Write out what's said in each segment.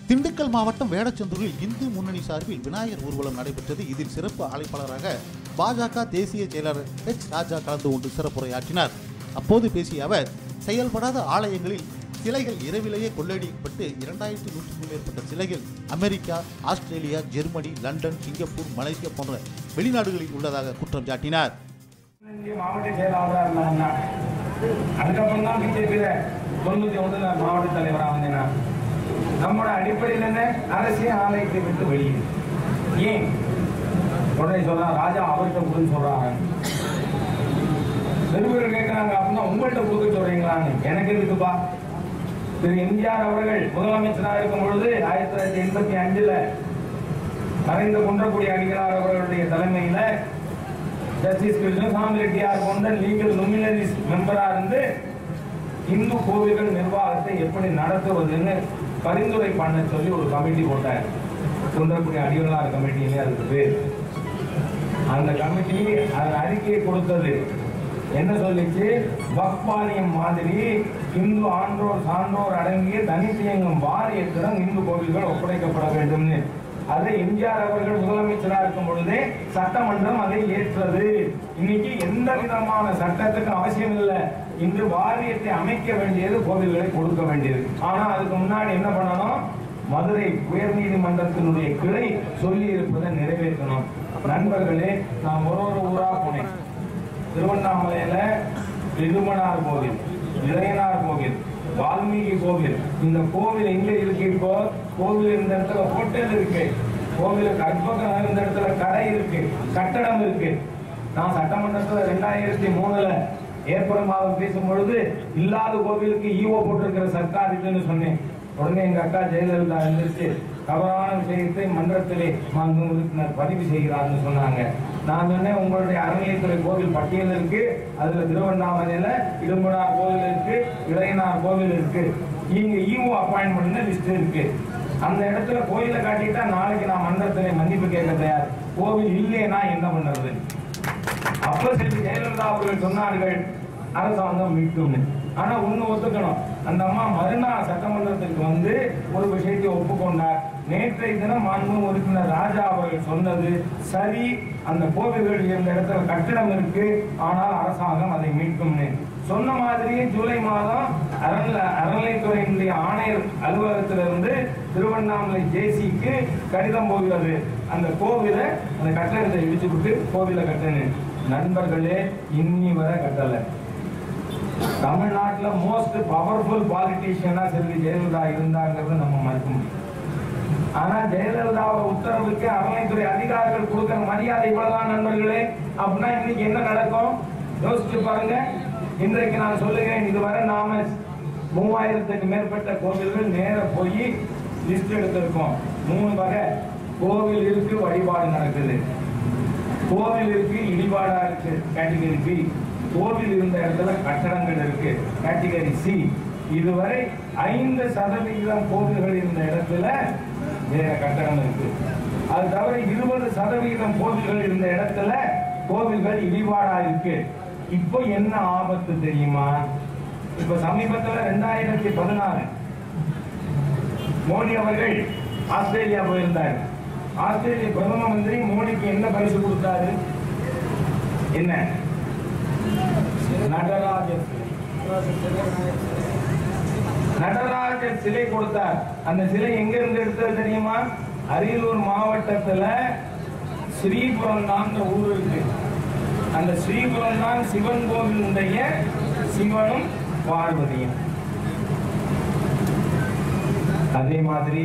திண்டுக்கல் மாவட்டம் வேடச்சந்தூரில் இந்து முன்னணி சார்பில் விநாயகர் ஊர்வலம் நடைபெற்றது இதில் சிறப்பு அழைப்பாளராக பாஜக தேசிய செயலாளர் எச் ராஜா கலந்து கொண்டு சிறப்புரையாற்றினார் அப்போது பேசிய அவர் செயல்படாத ஆலயங்களில் சிலைகள் இரவிலேயே கொள்ளையடிக்கப்பட்டு இரண்டாயிரத்தி நூற்றுக்கும் மேற்பட்ட சிலைகள் America Australia Germany London Singapore Malaysia போன்ற வெளிநாடுகளில் உள்ளதாக குற்றம் சாட்டினார் இங்கே மாவட்ட செயலாளராக இருந்தாங்கன்னா அதுக்கப்புறம் தான் பிஜேபியில தொண்ணூத்தி ஒண்ணுல மாவட்ட தலைவராக வந்தேன் நான். நம்மளோட அடிப்படையில் என்ன அரசியல் ஆலயத்தை விட்டு வெளியே ஏன் உடனே சொல்றா ராஜா அவர்கிட்ட கொடுன்னு சொல்றாங்க நிருபர்கள் கேட்கிறாங்க அப்படின்னா உங்கள்கிட்ட கொடுக்க சொல்றீங்களான்னு எனக்கு இருக்குப்பா திரு எம்ஜிஆர் அவர்கள் முதலமைச்சராக இருக்கும் பொழுது ஆயிரத்தி தொள்ளாயிரத்தி எண்பத்தி அஞ்சுல மறைந்த குன்றக்குடி அடிகளார் அவர்களுடைய தலைமையில ஜஸ்டிஸ் கிருஷ்ணசாமி ரெட்டியார் போன்ற லீகல் நுமினரிஸ் மெம்பரா இருந்து இந்து கோவில்கள் நிர்வாகத்தை எப்படி நடத்துவதுன்னு பரிந்துரை பண்ண சொல்லி ஒரு கமிட்டி போட்டார் குன்றக்குடி அடிகளார் கமிட்டியிலே அதுக்கு பேர் அந்த கமிட்டி அதன் அறிக்கையை கொடுத்தது என்ன சொல்லிச்சு வக்பானியம் மாதிரி இந்து ஆன்றோர் சான்றோர் அடங்கிய தனித்து இயங்கும் வாரியத்திடம் இந்து கோவில்கள் ஒப்படைக்கப்பட வேண்டும்னு அதை எம்ஜிஆர் அவர்கள் முதலமைச்சராக இருக்கும் பொழுதே சட்டமன்றம் அதை ஏற்றது இன்னைக்கு எந்த விதமான சட்டத்துக்கு அவசியம் இல்லை இன்று வாரியத்தை அமைக்க வேண்டியது கோவில்களை கொடுக்க வேண்டியது ஆனா அதுக்கு முன்னாடி என்ன பண்ணணும் மதுரை உயர்நீதிமன்றத்தினுடைய கிளை சொல்லி இருப்பதை நிறைவேற்றணும் நண்பர்களே நான் ஒரு ஒரு ஊரா போனேன் திருவண்ணாமலையில திருமணார் கோவில் இளையனார் கோவில் வால்மீகி கோவில் இந்த கோவில் எங்க இருக்கு இப்போ கோவில் இருந்த இடத்துல ஹோட்டல் இருக்கு கோவில் கற்பகம் இருந்த இடத்துல கடை இருக்கு கட்டடம் இருக்கு நான் சட்டமன்றத்துல ரெண்டாயிரத்தி மூணுல ஏப்ரல் மாதம் பேசும் பொழுது இல்லாத கோவிலுக்கு ஈவோ போட்டிருக்கிற சர்க்கார் இதுன்னு சொன்னேன் உடனே எங்க அக்கா ஜெயலலிதா எழுந்திருச்சு தவறான விஷயத்தை மன்றத்திலே மாண்பு உறுப்பினர் பதிவு செய்கிறார்னு சொன்னாங்க நான் சொன்னேன் உங்களுடைய அறநிலையத்துறை கோவில் பட்டியல் இருக்கு அதுல திருவண்ணாமலையில இடும்பனார் கோவில் இருக்கு இளையனார் கோவில் இருக்கு இங்க ஈவோ அப்பாயின்மெண்ட் லிஸ்ட் இருக்கு அந்த இடத்துல கோயிலை காட்டிட்டா நாளைக்கு நான் மன்றத்திலே மன்னிப்பு கேட்க தயார் கோவில் இல்லைன்னா என்ன பண்றது அப்ப செல்வி ஜெயலலிதா அவர்கள் சொன்னார்கள் அரசாங்கம் மீட்கும்னு ஆனா ஒண்ணு ஒத்துக்கணும் அந்த அம்மா மறுநாள் சட்டமன்றத்திற்கு வந்து ஒரு விஷயத்தை ஒப்புக்கொண்டார் நேற்றைய தினம் மாண்பு உறுப்பினர் ராஜா அவர்கள் சொன்னது சரி அந்த கோவில்கள் இருந்த இடத்துல கட்டிடம் இருக்கு ஆனால் அரசாங்கம் அதை மீட்கும்னு சொன்ன மாதிரியே ஜூலை மாதம் அறநில அறநிலைத்துறையினுடைய ஆணையர் அலுவலகத்திலிருந்து திருவண்ணாமலை ஜேசிக்கு கடிதம் போகிறது அந்த கோவிலை அந்த கட்டடத்தை இடிச்சு விட்டு கோவிலை கட்டணும் நண்பர்களே இன்னி வரை கட்டல தமிழ்நாட்டுல மோஸ்ட் பவர்ஃபுல் பாலிட்டிஷியனா செல்வி ஜெயலலிதா இருந்தாங்கிறத நம்ம மறுக்க முடியும் ஆனா ஜெயலலிதாவோட உத்தரவுக்கு அறநிலைத்துறை அதிகாரிகள் கொடுக்கிற மரியாதை இவ்வளவுதான் நண்பர்களே அப்படின்னா இன்னைக்கு என்ன நடக்கும் யோசிச்சு பாருங்க இன்றைக்கு நான் சொல்லுகிறேன் இதுவரை நாம மூவாயிரத்துக்கு மேற்பட்ட கோவில்கள் நேர போய் லிஸ்ட் எடுத்திருக்கோம் மூணு வகை கோவில் இருக்கு வழிபாடு நடக்குது கோவில் இருக்கு இடிபாடா இருக்கு கேட்டகரி பி கோவில் இருந்த இடத்துல கட்டடங்கள் இருக்கு கேட்டகரி சி இதுவரை ஐந்து சதவிகிதம் கோவில்கள் இருந்த இடத்துல வேற கட்டடம் இருக்கு அது தவிர இருபது சதவிகிதம் கோவில்கள் இருந்த இடத்துல கோவில்கள் இடிபாடா இருக்கு இப்போ என்ன ஆபத்து தெரியுமா இப்ப சமீபத்துல ரெண்டாயிரத்தி பதினாறு மோடி அவர்கள் ஆஸ்திரேலியா போயிருந்தார் ஆஸ்திரேலிய பிரதம மந்திரி மோடிக்கு என்ன பரிசு கொடுத்தாரு என்ன நடராஜர் சிலை. நடராஜர் சிலை கொடுத்தார் அந்த சிலை எங்க இருந்து எடுத்தது தெரியுமா அரியலூர் மாவட்டத்துல ஸ்ரீபுரம் தான் ஊர் இருக்கு அந்த ஸ்ரீபுரம் தான் சிவன் கோவிலுடைய சிவனும் பார்வதியும் அதே மாதிரி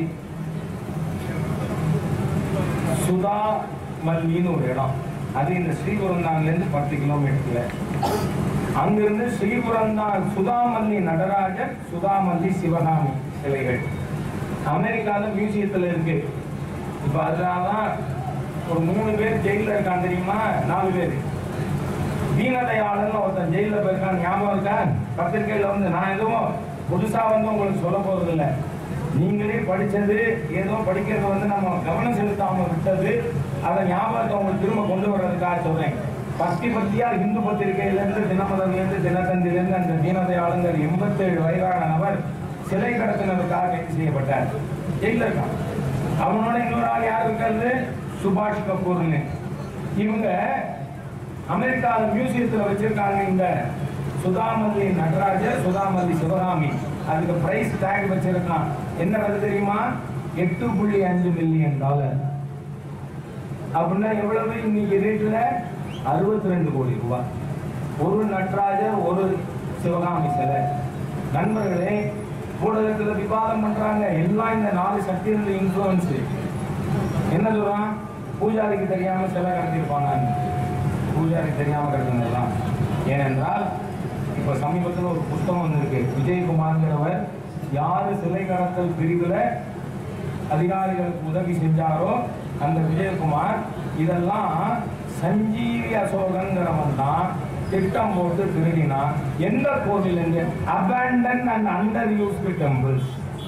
சுதா மல்லின்னு ஒரு இடம் அது இந்த ஸ்ரீபுரந்தான்ல இருந்து பத்து கிலோமீட்டர்ல அங்கிருந்து ஸ்ரீபுரந்தான் சுதாமல்லி நடராஜர் சுதாமல்லி சிவகாமி சிலைகள் அமெரிக்கால மியூசியத்துல இருக்கு இப்ப அதனாலதான் ஒரு மூணு பேர் ஜெயில இருக்கான் தெரியுமா நாலு பேர் தீனதயாளன் ஒருத்தன் ஜெயில போயிருக்கான் ஞாபகம் இருக்கா பத்திரிகையில வந்து நான் எதுவும் புதுசா வந்து உங்களுக்கு சொல்ல போறது இல்ல நீங்களே படிச்சது ஏதோ படிக்கிறது வந்து நம்ம கவனம் செலுத்தாம விட்டது அதை ஞாபகத்தை உங்களுக்கு திரும்ப கொண்டு வர்றதுக்காக சொல்றேன் பக்தி பக்தியா இந்து பத்திரிகையில இருந்து தினமலர்ல இருந்து தினத்தந்தில இருந்து அந்த தீனதயாளங்கிற எண்பத்தேழு வயதான நபர் சிலை கடத்தினதுக்காக கைது செய்யப்பட்டார் ஜெயில இருக்கான் அவனோட இன்னொரு ஆள் யார் இருக்கிறது சுபாஷ் கபூர்னு இவங்க அமெரிக்காவில் மியூசியத்தில் வச்சிருக்காங்க இந்த சுதாமல்லி நடராஜர் சுதாமல்லி சிவகாமி அதுக்கு பிரைஸ் டேக் வச்சிருக்கான் என்ன விலை தெரியுமா எட்டு புள்ளி அஞ்சு மில்லியன் டாலர் அப்படின்னா எவ்வளவு இன்னைக்கு ரேட்ல அறுபத்தி ரெண்டு கோடி ரூபாய் ஒரு நடராஜர் ஒரு சிவகாமி சிலை நண்பர்களே ஊடகத்துல விவாதம் பண்றாங்க எல்லாம் இந்த நாலு சக்தியினுடைய இன்ஃபுளுன்ஸ் என்ன சொல்றான் பூஜாரிக்கு தெரியாம சிலை கடத்திருப்பாங்க பூஜாரிக்கு தெரியாம கடத்தினதெல்லாம் ஏனென்றால் இப்ப சமீபத்தில் ஒரு புத்தகம் வந்திருக்கு விஜயகுமார்ங்கிறவர் யாரு சிலை கடத்தல் பிரிவுல அதிகாரிகளுக்கு உதவி செஞ்சாரோ அந்த விஜயகுமார் இதெல்லாம் சஞ்சீவி அசோகங்கிறவன் தான் திட்டம் போட்டு திருடினா எந்த கோவில் என்று abandon and underused temples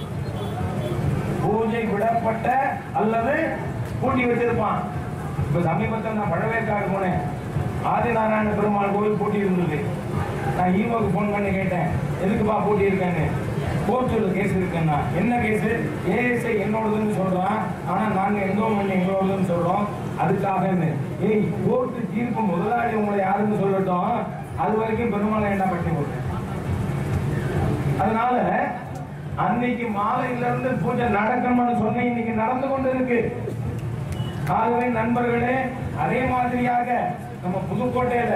பூஜை விடப்பட்ட அல்லது பூட்டி வச்சிருப்பான் இப்ப சமீபத்தில் நான் பழவேற்காடு போனேன் ஆதிநாராயண பெருமாள் கோவில் பூட்டி இருந்தது நான் ஈவோக்கு ஃபோன் பண்ணி கேட்டேன் எதுக்குப்பா பூட்டி இருக்கேன்னு கோர்ட்டில் கேஸ் இருக்குன்னா என்ன கேஸ் ஏஎஸ்ஐ என்னோடதுன்னு சொல்றான் ஆனா நாங்க எங்கோமெண்ட் எங்களோடதுன்னு சொல்றோம் அதுக்காக ஏய் கோர்ட்டு தீர்ப்பு முதலாளி உங்களை யாருன்னு சொல்லட்டும் அது வரைக்கும் பெருமாளை என்ன கட்டி போட்டேன் அதனால அன்னைக்கு மாலையில இருந்து பூஜை நடக்கணும்னு சொன்னேன் இன்னைக்கு நடந்து கொண்டு இருக்கு ஆகவே நண்பர்களே அதே மாதிரியாக நம்ம புதுக்கோட்டையில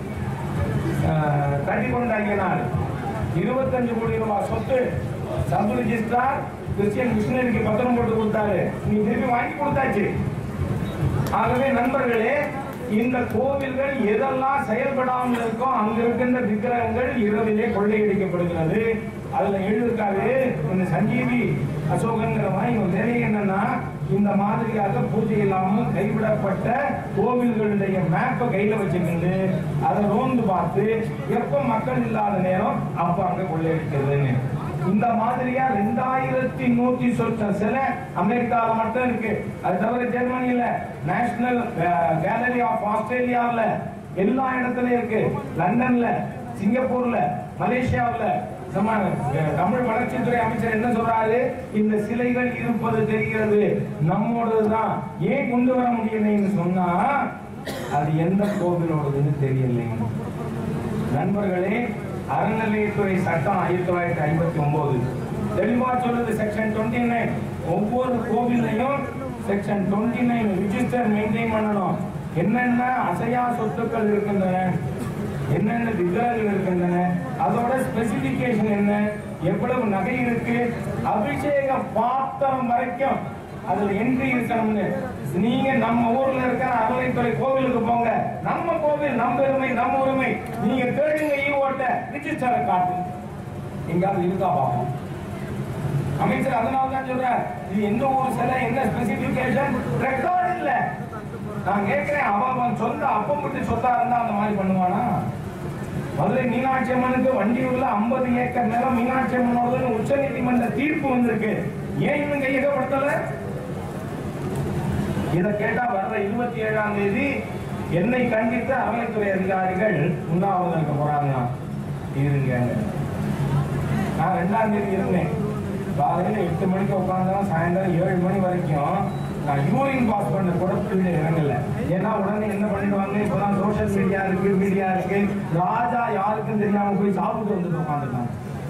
தட்டி கொண்டாங்கினால் இருபத்தஞ்சு கோடி ரூபாய் சொத்து சப் ரிஜிஸ்டார் கிறிஸ்டியன் மிஷினரிக்கு பத்திரம் போட்டு கொடுத்தாரு நீ திருப்பி வாங்கி கொடுத்தாச்சு ஆகவே நண்பர்களே இந்த கோவில்கள் எதெல்லாம் செயல்படாமல் இருக்கோ அங்க இருக்கின்ற விக்கிரகங்கள் இரவிலே கொள்ளையடிக்கப்படுகிறது அதுல எழுதிருக்காரு இந்த சஞ்சீவி அசோகங்கிறவன் இவன் வேலை என்னன்னா இந்த மாதிரியாக பூஜை இல்லாமல் கைவிடப்பட்ட கோவில்களுடைய மேப்பை கையில வச்சுக்கிட்டு அதை ரோந்து பார்த்து எப்ப மக்கள் இல்லாத நேரம் அப்ப அங்க கொள்ளையடிக்கிறதுன்னு இந்த மாதிரியா ரெண்டாயிரத்தி நூத்தி சொச்ச சிலை அமெரிக்கால மட்டும் இருக்கு அது தவிர ஜெர்மனியில நேஷனல் கேலரி ஆஃப் ஆஸ்திரேலியாவுல எல்லா இடத்துலயும் இருக்கு லண்டன்ல சிங்கப்பூர்ல மலேசியாவுல நம்ம அஹ், தமிழ் வளர்ச்சித்துறை அமைச்சர் என்ன சொல்றாரு இந்த சிலைகள் இருப்பது தெரிகிறது நம்மோடதுதான் ஏன் கொண்டு வர முடியலைன்னு சொன்னா அது எந்த கோவிலோடதுன்னு தெரியலைங்க நண்பர்களே அறநிலையத்துறை சட்டம் ஆயிரத்தி தொள்ளாயிரத்தி ஐம்பத்தி ஒன்பது தெளிவா சொல்லுது செக்ஷன் டுவெண்ட்டி நைன் ஒவ்வொரு கோவிலையும் section twenty nine register maintain பண்ணணும் என்னென்ன அசையா சொத்துக்கள் இருக்கின்றன என்னென்ன விக்கிரகங்கள் இருக்கின்றன அதோட ஸ்பெசிபிகேஷன் என்ன எவ்வளவு நகை இருக்கு அபிஷேக பாத்திரம் வரைக்கும் அதுல என்ட்ரி இருக்கணும்னு நீங்க நம்ம ஊர்ல இருக்கிற அறநிலைத்துறை கோவிலுக்கு போங்க நம்ம கோவில் நம்ம பெருமை நம்ம உரிமை நீங்க தேடுங்க ஈ ஓட்ட ரிஜிஸ்டரை காட்டு எங்காவது இருக்கா பாப்போம் அமைச்சர் அதனால தான் சொல்றார் இது எந்த ஊர் சிலை என்ன ஸ்பெசிபிகேஷன் ரெக்கார்ட் இல்ல நான் கேட்கிறேன் அவன் அவன் சொந்த அப்பம் விட்டு சொத்தா இருந்தா அந்த மாதிரி பண்ணுவானா மதுரை மீனாட்சி அம்மனுக்கு வண்டியூர்ல 50 ஏக்கர் நிலம் மீனாட்சி அம்மனோட உச்ச நீதிமன்ற தீர்ப்பு வந்திருக்கு ஏன் இன்னும் கையகப்படுத்தல இதை கேட்டா வர்ற இருபத்தி ஏழாம் தேதி என்னை கண்டித்து அறநிலைத்துறை அதிகாரிகள் உண்ணாவிரதம் இருக்க போறாங்க இருங்க நான் ரெண்டாம் தேதி இருந்தேன் காலையில எட்டு மணிக்கு உட்காந்தோம் சாயந்தரம் ஏழு மணி வரைக்கும் நான் யூரின் பாஸ் பண்ண கூட கீழே இறங்கல ஏன்னா உடனே என்ன பண்ணிடுவாங்க இப்பதான் சோஷியல் மீடியா இருக்கு மீடியா இருக்கு ராஜா யாருக்கும் தெரியாம போய் சாப்பிட்டு வந்துட்டு உட்காந்துட்டாங்க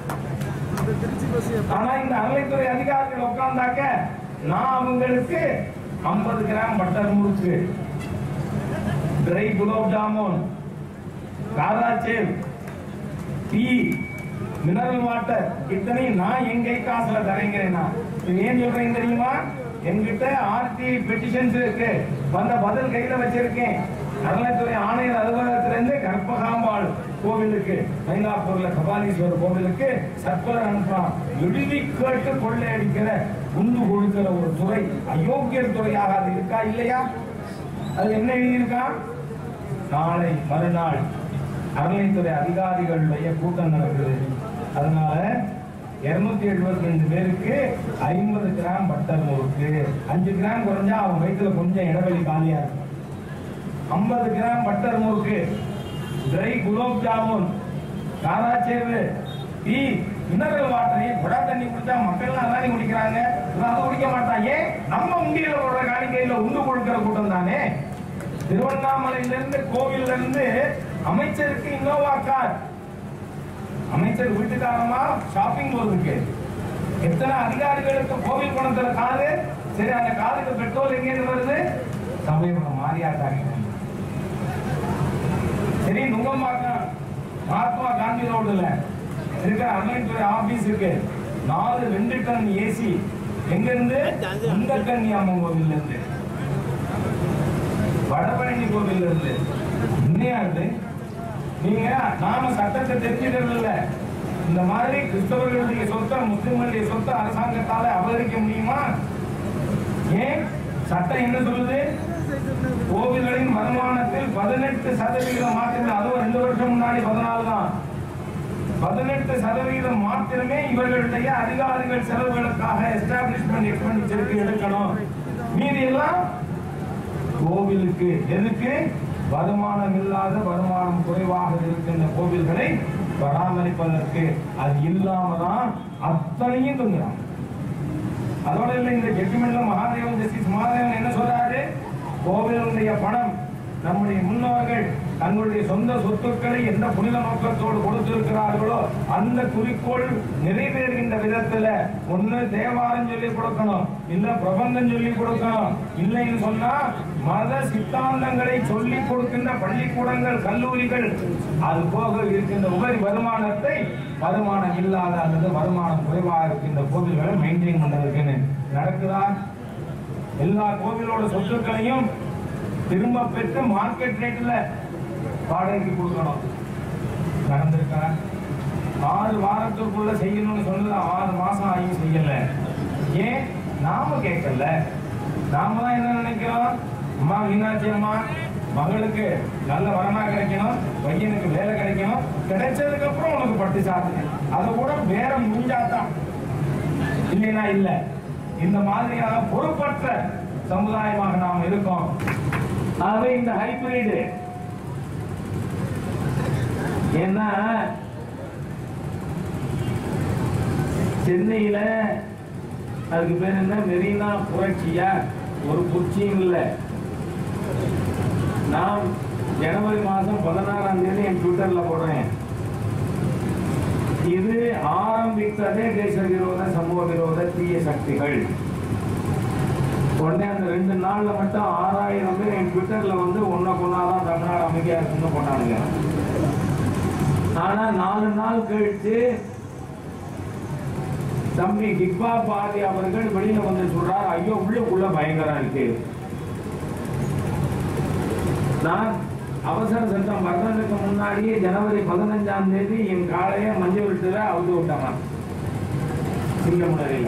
ஆனா இந்த அறநிலைத்துறை அதிகாரிகள் உட்கார்ந்தாக்க நான் அவங்களுக்கு 50 கிராம் பட்டர் முறுக்கு ட்ரை குலோப் ஜாமுன் காராச்சேவ் டீ மினரல் வாட்டர் இத்தனை நான் என் கை காசுல தரேங்கிறேன் நான். இது ஏன் சொல்றேன் தெரியுமா என்கிட்ட ஆர்டி பெட்டிஷன்ஸ் இருக்கு வந்த பதில் கையில வச்சிருக்கேன் அறநிலைத்துறை ஆணையர் அலுவலகத்திலிருந்து கற்பகாம்பாள் கோவிலுக்கு மயிலாப்பூர்ல கபாலீஸ்வரர் கோவிலுக்கு சர்க்குலர் அனுப்புறான் எழுதி கேட்டு கொள்ளையடிக்கிற குண்டு கொடுக்கிற ஒரு துறை அயோக்கியர் துறையாக அது இருக்கா இல்லையா அது என்ன எழுதியிருக்கான் நாளை மறுநாள் அறநிலைத்துறை அதிகாரிகளுடைய கூட்டம் நடக்குது அதனால இருநூத்தி எழுபத்தி ரெண்டு பேருக்கு ஐம்பது கிராம் பட்டர் முறுக்கு அஞ்சு கிராம் குறைஞ்சா அவன் வயிற்றுல கொஞ்சம் இடைவெளி காலியா இருக்கும் ஐம்பது கிராம் பட்டர் முறுக்கு ட்ரை குலோப் ஜாமுன் காராச்சேவு டீ மினரல் வாட்டரையும் குடா தண்ணி குடிச்சா மக்கள்லாம் தானே குடிக்கிறாங்க இவன் அதை குடிக்க மாட்டான் ஏன் நம்ம உண்டியில போடுற காணிக்கையில உண்டு கொடுக்கிற கூட்டம் தானே திருவண்ணாமலையில இருந்து கோவில்ல இருந்து அமைச்சருக்கு இன்னோவா கார் அமைச்சர் வீட்டுக்காரமா ஷாப்பிங் போறதுக்கு எத்தனை அதிகாரிகளுக்கு கோவில் பணத்துல காது சரி அந்த காதுக்கு பெட்ரோல் எங்க இருந்து வருது சமயபுரம் மாரியாட்டாங்க சரி நுங்கம்பாக்கம் மகாத்மா காந்தி ரோடுல இருக்கிற அண்ணன்துறை ஆபீஸ் இருக்கு நாலு ரெண்டு டன் ஏசி எங்க இருந்து இந்த கன்னி அம்மன் கோவில்ல இருந்து வடபழனி கோவில்ல இருந்து உண்மையா இது நீங்க நாம சட்டத்தை தெரிஞ்சுக்கிறது இல்ல இந்த மாதிரி கிறிஸ்தவர்களுடைய சொத்தை முஸ்லிம்களுடைய சொத்தை அரசாங்கத்தால அபகரிக்க முடியுமா ஏன் சட்டம் என்ன சொல்லுது கோவில்களின் வருமானத்தில் பதினெட்டு சதவீதம் மாற்றமே அதுவும் ரெண்டு வருஷம் முன்னாடி பதினாலு தான் பதினெட்டு சதவீதம் மாத்திரமே இவர்களுடைய அதிகாரிகள் செலவுகளுக்காக எஸ்டாப்ளிஷ்மெண்ட் எக்ஸ்பெண்டிச்சருக்கு எடுக்கணும் மீதி எல்லாம் கோவிலுக்கு எதுக்கு வருமானம் இல்லாத வருமானம் குறைவாக இருக்கின்ற கோவில்களை பராமரிப்பதற்கு அது இல்லாம தான் அத்தனையும் தந்துறாங்க அதோட இல்ல இந்த ஜட்ஜ்மெண்ட்ல மகாதேவன் ஜஸ்டிஸ் மகாதேவன் என்ன சொல்றாரு கோவிலுடைய பணம் நம்முடைய முன்னோர்கள் தங்களுடைய சொந்த சொத்துக்களை எந்த புனித நோக்கத்தோடு கொடுத்திருக்கிறார்களோ அந்த குறிக்கோள் நிறைவேறுகின்ற விதத்துல ஒண்ணு தேவாரம் சொல்லி கொடுக்கணும் இல்ல பிரபந்தம் சொல்லி கொடுக்கணும் இல்லைன்னு சொன்னா மத சித்தாந்தங்களை சொல்லி கொடுக்கின்ற பள்ளிக்கூடங்கள் கல்லூரிகள் அது போக இருக்கின்ற உபரி வருமானத்தை வருமானம் இல்லாத அல்லது வருமானம் குறைவாக இருக்கின்ற கோவில்களை மெயின்டைன் பண்றதுக்குன்னு நடக்குதா எல்லா கோவிலோட சொத்துக்களையும் திரும்ப பெற்று மார்க்கெட் ரேட்ல வாடகைக்கு கொடுக்கணும் நடந்திருக்கா ஆறு வாரத்துக்குள்ள செய்யணும்னு சொன்னது ஆறு மாசம் ஆகி செய்யல ஏன் நாம கேட்கல நாம தான் என்ன நினைக்கிறோம் அம்மா மீனாட்சி அம்மா மகளுக்கு நல்ல வரனா கிடைக்கணும் பையனுக்கு வேலை கிடைக்கணும் கிடைச்சதுக்கு அப்புறம் உனக்கு பட்டு சாப்பிடு அதை கூட வேற முடிஞ்சாதான் இல்லைன்னா இல்ல இந்த மாதிரியான பொறுப்பற்ற சமுதாயமாக நாம் இருக்கோம் ஆகவே இந்த ஹைபிரிட் ஏன்னா சென்னையில அதுக்கு பேர் என்ன மெரினா புரட்சியா ஒரு புரட்சியும் இல்லை நான் ஜனவரி மாதம் பதினாறாம் தேதி என் ட்விட்டர்ல போடுறேன் இது ஆரம்பித்ததே தேச விரோத சமூக விரோத தீய சக்திகள் உடனே அந்த ரெண்டு நாள்ல மட்டும் ஆறாயிரம் பேர் என் ட்விட்டர்ல வந்து ஒன்ன கொண்டாதான் தமிழ்நாடு அமைதியா இருக்குன்னு கொண்டாடுங்க ஆனா நாலு நாள் கழிச்சு தம்பி கிக்பா பாதி அவர்கள் வெளியில வந்து சொல்றார் ஐயோ உள்ளுக்குள்ள பயங்கரம் இருக்கு நான் அவசர சட்டம் வர்றதுக்கு முன்னாடியே ஜனவரி பதினஞ்சாம் தேதி என் காலைய மஞ்சள் விட்டுல அவுத்து விட்டாங்க சிங்கமுனரில்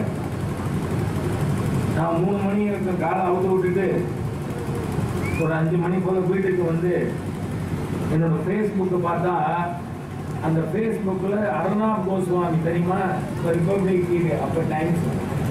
நான் மூணு மணி இருக்க காலை அவுத்து விட்டுட்டு ஒரு அஞ்சு மணி போல வீட்டுக்கு வந்து என்னோட ஃபேஸ்புக்கை பார்த்தா அந்த ஃபேஸ்புக்கில் அர்ணாப் கோஸ்வாமி தெரியுமா இப்போ ரிப்பப்ளிக் டிவி அப்போ டைம்ஸ்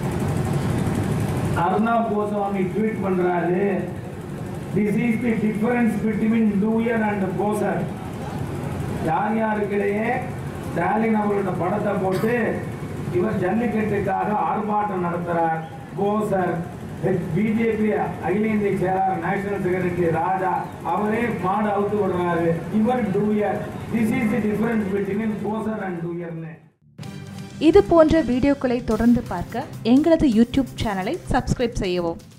அர்ணாப் கோஸ்வாமி ட்வீட் பண்றாரு this is the difference between doer and kosar யார் யாருக்கிடையே ஸ்டாலின் அவர்களோட படத்தை போட்டு இவர் ஜல்லிக்கட்டுக்காக ஆர்ப்பாட்டம் நடத்துறார் கோசர் பிஜேபி அகில இந்திய செயலாளர் நேஷனல் செக்ரட்டரி ராஜா அவரே மாடு அவுத்து விடுறாரு இவர் doer this is the difference between kosar and டூயர்னு இது போன்ற வீடியோக்களை தொடர்ந்து பார்க்க எங்களது யூடியூப் சேனலை சப்ஸ்கிரைப் செய்யவும்